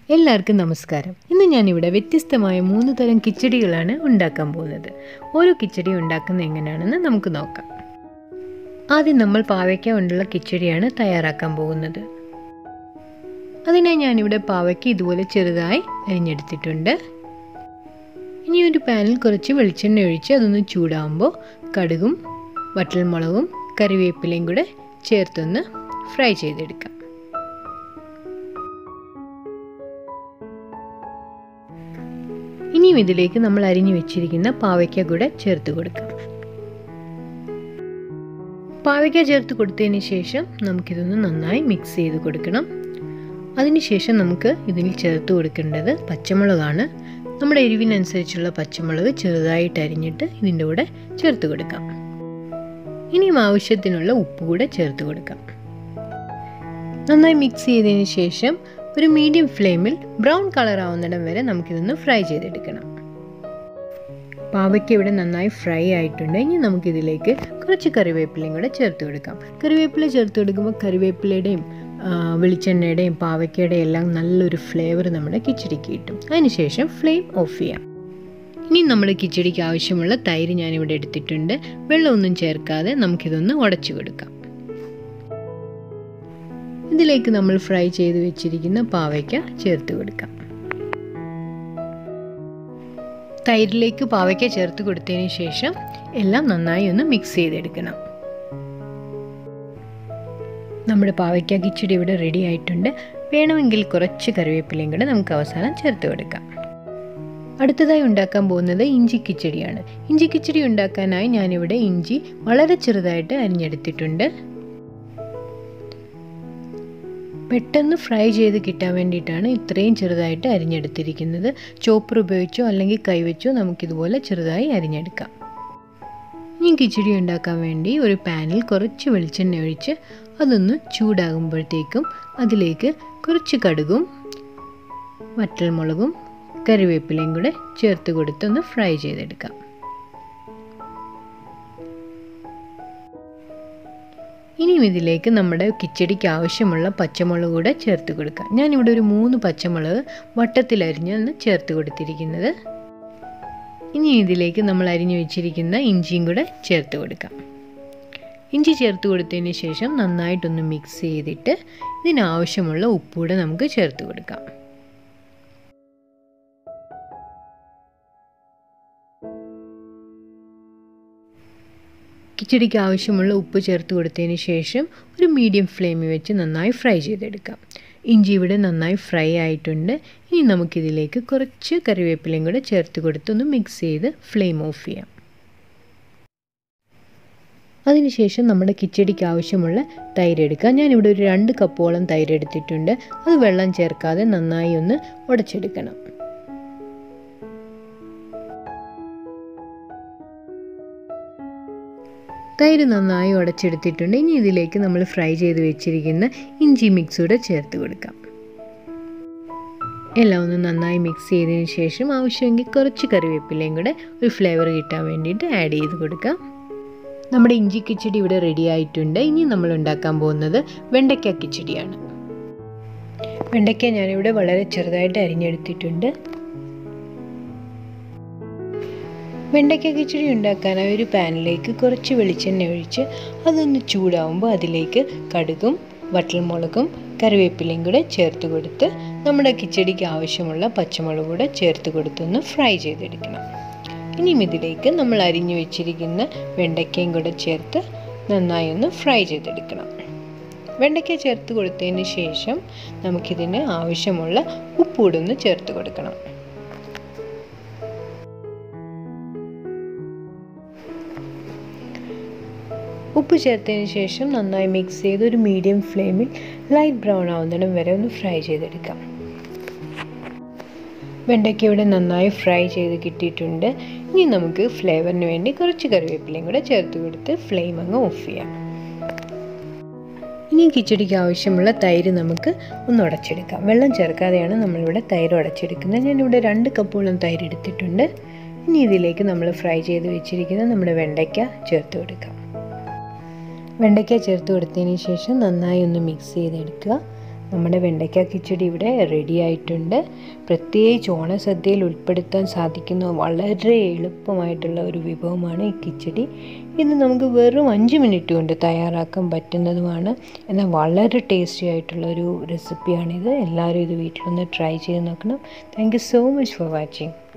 എല്ലാവർക്കും നമസ്കാരം ഇന്ന് ഞാനിവിടെ വ്യത്യസ്തമായ മൂന്ന് തരം കിച്ചടികളാണ് ഉണ്ടാക്കാൻ പോകുന്നത് ഓരോ കിച്ചടി ഉണ്ടാക്കുന്നത് എങ്ങനെയാണെന്ന് നമുക്ക് നോക്കാം ആദ്യം നമ്മൾ പാവയ്ക്ക കൊണ്ടുള്ള കിച്ചടിയാണ് തയ്യാറാക്കാൻ പോകുന്നത് അതിനായി ഞാനിവിടെ പാവയ്ക്ക ഇതുപോലെ ചെറുതായി അരിഞ്ഞെടുത്തിട്ടുണ്ട് ഇനി ഒരു പാനിൽ കുറച്ച് വെളിച്ചെണ്ണ ഒഴിച്ച് അതൊന്ന് ചൂടാകുമ്പോൾ കടുകും വറ്റൽമുളകും കറിവേപ്പിലയും കൂടെ ചേർത്തൊന്ന് ഫ്രൈ ചെയ്തെടുക്കാം ഇനിയും ഇതിലേക്ക് നമ്മൾ അരിഞ്ഞു വെച്ചിരിക്കുന്ന പാവയ്ക്ക കൂടെ ചേർത്ത് കൊടുക്കാം പാവയ്ക്ക ചേർത്ത് കൊടുത്തതിന് ശേഷം നമുക്കിതൊന്ന് നന്നായി മിക്സ് ചെയ്ത് കൊടുക്കണം അതിനുശേഷം നമുക്ക് ഇതിൽ ചേർത്ത് കൊടുക്കേണ്ടത് പച്ചമുളകാണ് നമ്മുടെ എരിവിനനുസരിച്ചുള്ള പച്ചമുളക് ചെറുതായിട്ട് അരിഞ്ഞിട്ട് ഇതിൻ്റെ കൂടെ ചേർത്ത് കൊടുക്കാം ഇനിയും ആവശ്യത്തിനുള്ള ഉപ്പ് കൂടെ ചേർത്ത് കൊടുക്കാം നന്നായി മിക്സ് ചെയ്തതിന് ശേഷം ഒരു മീഡിയം ഫ്ലെയിമിൽ ബ്രൗൺ കളർ ആവുന്നിടം വരെ നമുക്കിതൊന്ന് ഫ്രൈ ചെയ്തെടുക്കണം പാവയ്ക്ക ഇവിടെ നന്നായി ഫ്രൈ ആയിട്ടുണ്ട് ഇനി നമുക്കിതിലേക്ക് കുറച്ച് കറിവേപ്പിലയും കൂടെ ചേർത്ത് കൊടുക്കാം കറിവേപ്പില ചേർത്ത് കൊടുക്കുമ്പോൾ കറിവേപ്പിലയുടെയും വെളിച്ചെണ്ണയുടെയും പാവയ്ക്കയുടെയും എല്ലാം നല്ലൊരു ഫ്ലേവർ നമ്മുടെ കിച്ചടിക്ക് കിട്ടും അതിനുശേഷം ഫ്ലെയിം ഓഫ് ചെയ്യാം ഇനി നമ്മൾ കിച്ചടിക്ക് ആവശ്യമുള്ള തൈര് ഞാനിവിടെ എടുത്തിട്ടുണ്ട് വെള്ളമൊന്നും ചേർക്കാതെ നമുക്കിതൊന്ന് ഉടച്ചു കൊടുക്കാം ഇതിലേക്ക് നമ്മൾ ഫ്രൈ ചെയ്ത് വെച്ചിരിക്കുന്ന പാവയ്ക്ക ചേർത്ത് കൊടുക്കാം തൈരിലേക്ക് പാവയ്ക്ക ചേർത്ത് കൊടുത്തതിന് ശേഷം എല്ലാം നന്നായി ഒന്ന് മിക്സ് ചെയ്തെടുക്കണം നമ്മുടെ പാവയ്ക്ക കിച്ചടി ഇവിടെ റെഡി ആയിട്ടുണ്ട് വേണമെങ്കിൽ കുറച്ച് കറിവേപ്പിലയും കൂടെ നമുക്ക് അവസാനം ചേർത്ത് കൊടുക്കാം അടുത്തതായി ഉണ്ടാക്കാൻ പോകുന്നത് ഇഞ്ചി കിച്ചടിയാണ് ഇഞ്ചി കിച്ചടി ഉണ്ടാക്കാനായി ഞാനിവിടെ ഇഞ്ചി വളരെ ചെറുതായിട്ട് അരിഞ്ഞെടുത്തിട്ടുണ്ട് പെട്ടെന്ന് ഫ്രൈ ചെയ്ത് കിട്ടാൻ വേണ്ടിയിട്ടാണ് ഇത്രയും ചെറുതായിട്ട് അരിഞ്ഞെടുത്തിരിക്കുന്നത് ചോപ്പർ ഉപയോഗിച്ചോ അല്ലെങ്കിൽ കൈവച്ചോ നമുക്കിതുപോലെ ചെറുതായി അരിഞ്ഞെടുക്കാം ഇനി കിച്ചടി ഉണ്ടാക്കാൻ വേണ്ടി ഒരു പാനിൽ കുറച്ച് വെളിച്ചെണ്ണ ഒഴിച്ച് അതൊന്ന് ചൂടാകുമ്പോഴത്തേക്കും അതിലേക്ക് കുറച്ച് കടുകും വറ്റൽമുളകും കറിവേപ്പിലയും കൂടെ ചേർത്ത് കൊടുത്തൊന്ന് ഫ്രൈ ചെയ്തെടുക്കാം ഇനിയും ഇതിലേക്ക് നമ്മുടെ കിച്ചടിക്ക് ആവശ്യമുള്ള പച്ചമുളക് കൂടെ ചേർത്ത് കൊടുക്കാം ഞാനിവിടെ ഒരു മൂന്ന് പച്ചമുളക് വട്ടത്തിലരിഞ്ഞൊന്ന് ചേർത്ത് കൊടുത്തിരിക്കുന്നത് ഇനി ഇതിലേക്ക് നമ്മൾ അരിഞ്ഞു വെച്ചിരിക്കുന്ന ഇഞ്ചിയും കൂടെ ചേർത്ത് കൊടുക്കാം ഇഞ്ചി ചേർത്ത് കൊടുത്തതിന് ശേഷം നന്നായിട്ടൊന്ന് മിക്സ് ചെയ്തിട്ട് ഇതിനാവശ്യമുള്ള ഉപ്പ് കൂടെ നമുക്ക് ചേർത്ത് കൊടുക്കാം കിച്ചടിക്ക് ആവശ്യമുള്ള ഉപ്പ് ചേർത്ത് കൊടുത്തതിന് ശേഷം ഒരു മീഡിയം ഫ്ലെയിമിൽ വെച്ച് നന്നായി ഫ്രൈ ചെയ്തെടുക്കാം ഇഞ്ചി ഇവിടെ നന്നായി ഫ്രൈ ആയിട്ടുണ്ട് ഇനി നമുക്കിതിലേക്ക് കുറച്ച് കറിവേപ്പിലയും കൂടെ ചേർത്ത് കൊടുത്തൊന്ന് മിക്സ് ചെയ്ത് ഫ്ലെയിം ഓഫ് ചെയ്യാം അതിനുശേഷം നമ്മുടെ കിച്ചടിക്ക് ആവശ്യമുള്ള തൈര് എടുക്കാം ഞാനിവിടെ ഒരു രണ്ട് കപ്പോളം തൈര് എടുത്തിട്ടുണ്ട് അത് വെള്ളം ചേർക്കാതെ നന്നായി ഒന്ന് ഉടച്ചെടുക്കണം തൈര് നന്നായി ഉടച്ചെടുത്തിട്ടുണ്ട് ഇനി ഇതിലേക്ക് നമ്മൾ ഫ്രൈ ചെയ്ത് വെച്ചിരിക്കുന്ന ഇഞ്ചി മിക്സ് കൂടെ ചേർത്ത് കൊടുക്കാം എല്ലാം ഒന്ന് നന്നായി മിക്സ് ചെയ്തതിന് ശേഷം ആവശ്യമെങ്കിൽ കുറച്ച് കറിവേപ്പിലയും കൂടെ ഒരു ഫ്ലേവർ കിട്ടാൻ വേണ്ടിയിട്ട് ആഡ് ചെയ്ത് കൊടുക്കാം നമ്മുടെ ഇഞ്ചി കിച്ചടി ഇവിടെ റെഡി ആയിട്ടുണ്ട് ഇനി നമ്മൾ ഉണ്ടാക്കാൻ പോകുന്നത് വെണ്ടയ്ക്ക കിച്ചടിയാണ് വെണ്ടയ്ക്ക ഞാനിവിടെ വളരെ ചെറുതായിട്ട് അരിഞ്ഞെടുത്തിട്ടുണ്ട് വെണ്ടയ്ക്ക കിച്ചടി ഉണ്ടാക്കാനായി ഒരു പാനിലേക്ക് കുറച്ച് വെളിച്ചെണ്ണ ഒഴിച്ച് അതൊന്ന് ചൂടാവുമ്പോൾ അതിലേക്ക് കടുകും വറ്റൽമുളകും കറിവേപ്പിലയും കൂടെ ചേർത്ത് കൊടുത്ത് നമ്മുടെ കിച്ചടിക്ക് ആവശ്യമുള്ള പച്ചമുളക് കൂടെ ചേർത്ത് കൊടുത്തൊന്ന് ഫ്രൈ ചെയ്തെടുക്കണം ഇനിയും ഇതിലേക്ക് നമ്മൾ അരിഞ്ഞു വെച്ചിരിക്കുന്ന വെണ്ടയ്ക്കയും കൂടെ ചേർത്ത് നന്നായി ഒന്ന് ഫ്രൈ ചെയ്തെടുക്കണം വെണ്ടയ്ക്ക ചേർത്ത് കൊടുത്തതിന് ശേഷം നമുക്കിതിന് ആവശ്യമുള്ള ഉപ്പൂടൊന്ന് ചേർത്ത് കൊടുക്കണം ഉപ്പ് ചേർത്തതിന് ശേഷം നന്നായി മിക്സ് ചെയ്ത് ഒരു മീഡിയം ഫ്ലെയിമിൽ ലൈറ്റ് ബ്രൗൺ ആവുന്നിടം വരെ ഒന്ന് ഫ്രൈ ചെയ്തെടുക്കാം വെണ്ടയ്ക്ക ഇവിടെ നന്നായി ഫ്രൈ ചെയ്ത് കിട്ടിയിട്ടുണ്ട് ഇനി നമുക്ക് ഫ്ലേവറിന് വേണ്ടി കുറച്ച് കറിവേപ്പിലയും കൂടെ ചേർത്ത് കൊടുത്ത് ഫ്ലെയിം അങ്ങ് ഓഫ് ചെയ്യാം ഇനി കിച്ചടിക്ക് ആവശ്യമുള്ള തൈര് നമുക്ക് ഒന്ന് ഉടച്ചെടുക്കാം വെള്ളം ചേർക്കാതെയാണ് നമ്മളിവിടെ തൈര് ഉടച്ചെടുക്കുന്നത് ഞാനിവിടെ രണ്ട് കപ്പോളം തൈര് എടുത്തിട്ടുണ്ട് ഇനി ഇതിലേക്ക് നമ്മൾ ഫ്രൈ ചെയ്ത് വെച്ചിരിക്കുന്ന നമ്മുടെ വെണ്ടയ്ക്ക ചേർത്ത് കൊടുക്കാം വെണ്ടയ്ക്ക ചേർത്ത് കൊടുത്തതിന് ശേഷം നന്നായി ഒന്ന് മിക്സ് ചെയ്തെടുക്കുക നമ്മുടെ വെണ്ടയ്ക്ക കിച്ചടി ഇവിടെ റെഡി ആയിട്ടുണ്ട് പ്രത്യേകിച്ച് ഓണസദ്യയിൽ ഉൾപ്പെടുത്താൻ സാധിക്കുന്ന വളരെ എളുപ്പമായിട്ടുള്ള ഒരു വിഭവമാണ് ഈ കിച്ചടി ഇത് നമുക്ക് വെറും അഞ്ച് മിനിറ്റ് കൊണ്ട് തയ്യാറാക്കാൻ പറ്റുന്നതുമാണ് എന്നാൽ വളരെ ടേസ്റ്റി ആയിട്ടുള്ള ഒരു റെസിപ്പിയാണിത് എല്ലാവരും ഇത് വീട്ടിലൊന്ന് ട്രൈ ചെയ്ത് നോക്കണം thank you so much for watching